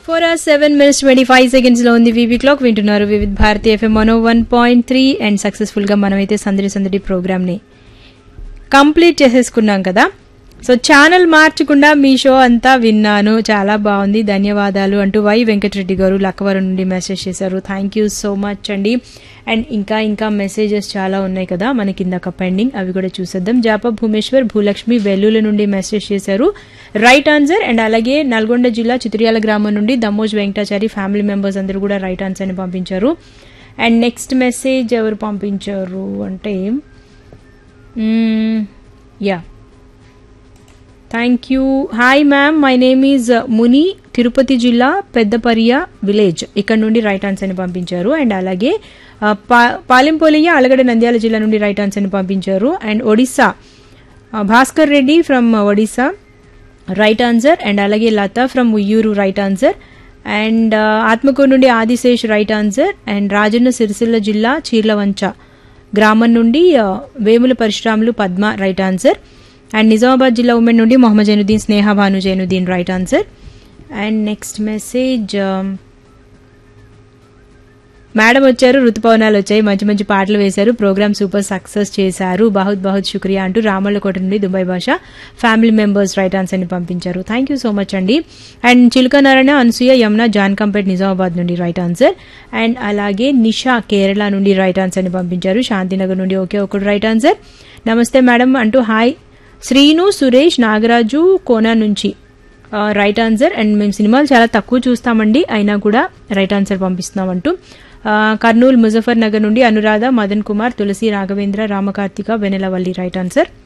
four or seven minutes twenty five seconds లో ఉంది వివి క్లాక్ వింటున్నారు వివిధ్ భారతి ఎఫ్ఎం మనో one point three and successful గా మనమైతే సందడి సందడి ప్రోగ్రామ్ ని కంప్లీట్ చేసేసుకున్నాం కదా సో ఛానల్ మార్చకుండా మీ షో అంతా విన్నాను చాలా బాగుంది ధన్యవాదాలు అంటూ వై వెంకటరెడ్డి గారు లక్కవరం నుండి మెసేజ్ చేశారు థ్యాంక్ యూ సో మచ్ అండి అండ్ ఇంకా ఇంకా మెసేజెస్ చాలా ఉన్నాయి కదా మనకి ఇందాక పెండింగ్ అవి కూడా చూసేద్దాం జాప భూమేశ్వర్ భూలక్ష్మి వెల్లుల నుండి మెసేజ్ చేశారు రైట్ ఆన్సర్ అండ్ అలాగే నల్గొండ జిల్లా చిత్రియాల గ్రామం నుండి దమ్మోజ్ వెంకటాచారి ఫ్యామిలీ మెంబర్స్ అందరూ కూడా రైట్ ఆన్సర్ ని పంపించారు అండ్ నెక్స్ట్ మెసేజ్ ఎవరు పంపించారు అంటే yeah thank you hi ma'am my name is Muni Tirupati జిల్లా పెద్దపరియా విలేజ్ ఇక్కడ నుండి రైట్ ఆన్సర్ని పంపించారు అండ్ అలాగే ఆ, పా- పాలెంపోలియ అలగడ నంద్యాల జిల్లా నుండి రైట్ ఆన్సర్ని పంపించారు and Odisha uh, Bhaskar Reddy from Odisha right answer and అలాగే Lata from Uyyuru right answer and uh, Atmakur నుండి Adishesh right answer and Rajanna Sircilla జిల్లా చీర్లవంచ గ్రామం నుండి uh, Vemula Parasuramulu Padma right answer and Nizamabad జిల్లా ఉమెన్ నుండి Mohammed Zainuddin Sneha Bhanu Zainuddin right answer and next message madam వచ్చారు ఋతుపవనాలు వచ్చాయి మంచి మంచి పాటలు వేశారు ప్రోగ్రామ్ సూపర్ సక్సెస్ చేశారు బహుత్ బహుత్ శుక్రియా అంటూ రామల్లకోట నుండి దుబాయ్ భాష ఫ్యామిలీ మెంబర్స్ రైట్ ఆన్సర్ ని పంపించారు థ్యాంక్ యూ సో మచ్ అండి అండ్ చిలుకనారాయణ అనసూయ యమున జాన్ కంపేట్ నిజామాబాద్ నుండి రైట్ ఆన్సర్ అండ్ అలాగే నిషా కేరళ నుండి రైట్ ఆన్సర్ ని పంపించారు శాంతినగర్ నుండి ఒకే ఒకటి రైట్ ఆన్సర్ నమస్తే మేడం అంటూ హాయ్ శ్రీను సురేష్ నాగరాజు కోనా నుంచి ఆ, రైట్ ఆన్సర్ అండ్ మేము సినిమాలు చాలా తక్కువ చూస్తామండి అయినా కూడా రైట్ ఆన్సర్ పంపిస్తున్నాం అంటూ ఆ, కర్నూలు ముజఫర్ నగర్ నుండి అనురాధ మదన్ కుమార్ తులసి రాఘవేంద్ర రామకార్తిక వెనెలవల్లి రైట్ ఆన్సర్